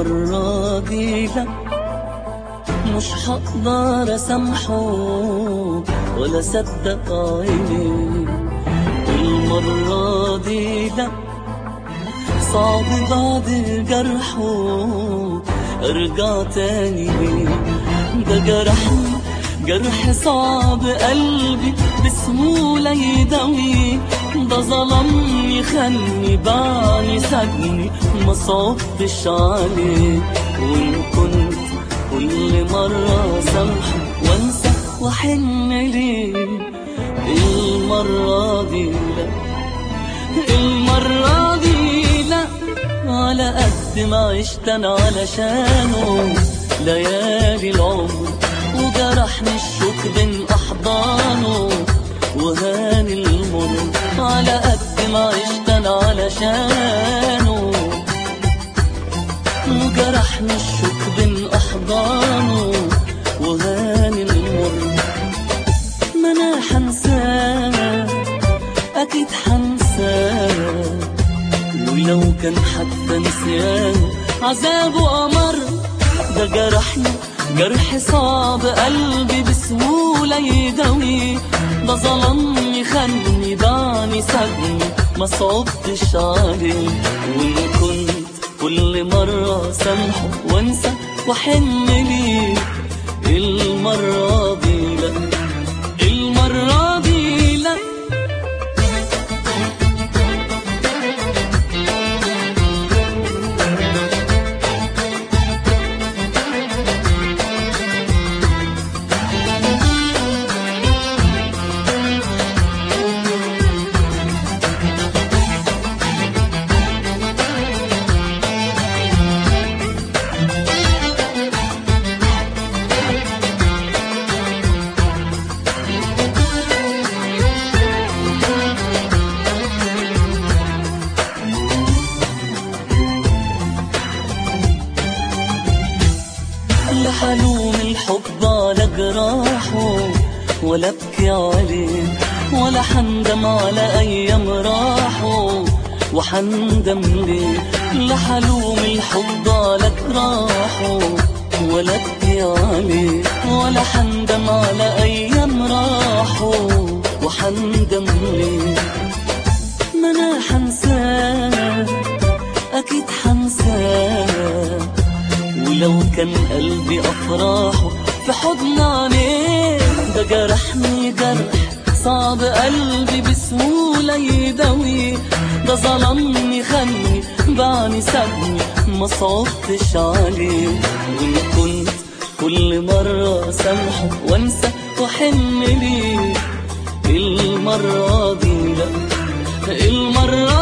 المرة دي لا مش هقدر اسامحه ولا صدق عيني المرة دي لا صعب بعد جرحه ارجع تاني ده جرحني جرح صعب قلبي بسهولة يداوي ده ظلمني خاني باعني سابني ما صعبتش عليه وإن كنت كل مرة سامحه وانسى واحن ليه المرة دي لا المرة دي لا على قد ما عشت انا علشانه ليالي العمر وجرحني الشوك بين احضانه وهاني المر على قد ما عشت انا علشانه وجرحني الشوك بين احضانه وهاني المر ما انا حنساه اكيد حنساه ولو كان حتى نسيانه عذابه أمر ده جرحني جرح صعب قلبي بسهولة يداوي ده ظلمني خاني باعني سابني ما صعبتش عليه وإن كنت كل مرة سامحه وانسى واحن ليه المرة دي لا المرة دي لا لحلوم الحب على جراحه ولا ابكي عليه ولا حندم على ايام راحوا وحندم ليه لحلوم الحب على جراحه ولا ابكي عليه ولا حندم على ايام راحوا وحندم ليه ما انا حنساه اكيد حنساه ولو كان قلبي أفراحه في حضن عينيه ده جرحني جرح صعب قلبي بسهولة يداوي ده ظلمني خاني باعني سابني ما صعبتش عليه وإن كنت كل مرة سامحه وانسى واحن ليه المرة دي لا المرة